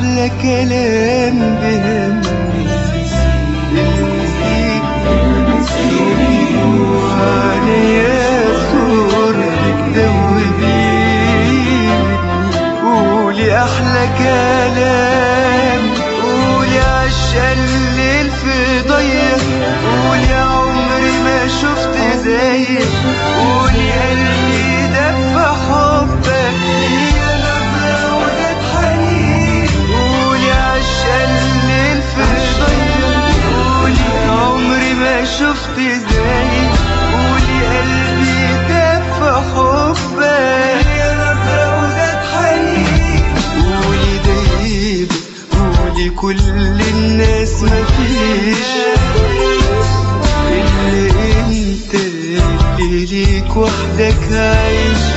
أحلى كلام بهمني المسيك عليا صورتك دوبيني قولي أحلى كلام قولي عشان الليل في ضيق قولي عمري ما شفت زيك قولي قلبي دف حبك هي نظرة وجد حنين قولي عشان الليل في ضيق قولي عمري ما شفت زيك قولي قلبي دف حبك هي نظرة وجد حنين قولي دايب قولي كل الناس مفيش اللي انت اللي ليك وحدك عايش